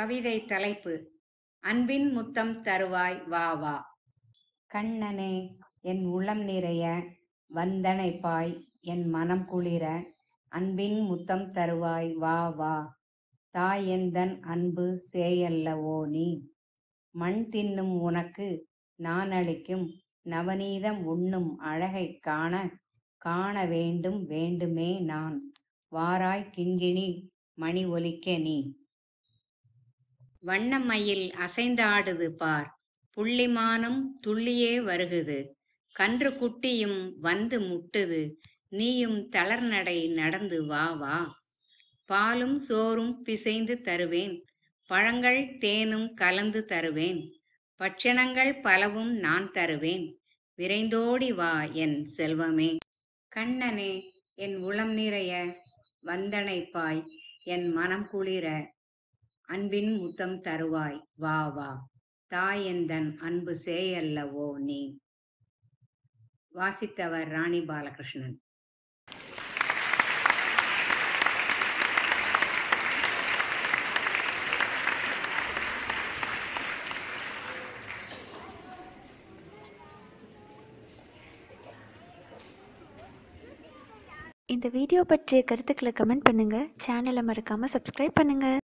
கவிதை தலைப்பு அன்பின் முத்தம் தருவாய் வா வா கண்ணனே என் உளம் நிறைய வந்தணைப்பாய் என் மனம் குளிர அன்பின் முத்தம் தருவாய் வா வா தாயெந்தன் அன்பு சேயல்லவோ நீ மண் தின்னும் உனக்கு நான் அளிக்கும் நவநீதம் உண்ணும் அழகைக் காண காண வேண்டும் வேண்டுமே நான் வாராய் கிண்கிணி மணி ஒலிக்க நீ வண்ணமயில் அசைந்தாடுது பார் புள்ளிமானும் துள்ளியே வருகுது கன்று குட்டியும் வந்து முட்டுது நீயும் தளர்நடை நடந்து வா வா பாலும் சோறும் பிசைந்து தருவேன் பழங்கள் தேனும் கலந்து தருவேன் பட்சணங்கள் பலவும் நான் தருவேன் விரைந்தோடி வா என் செல்வமே கண்ணனே என் உளம் நிறைய வந்தணைப்பாய் என் மனம் குளிர அன்பின் முத்தம் தருவாய் வா வா தாயெந்தன் அன்பு சேயல்லவோ நீ வாசித்தவர் ராணி பாலகிருஷ்ணன் இந்த வீடியோ பற்றிய கருத்துக்களை கமெண்ட் பண்ணுங்கள் சேனலை மறக்காமல் சப்ஸ்கிரைப் பண்ணுங்கள்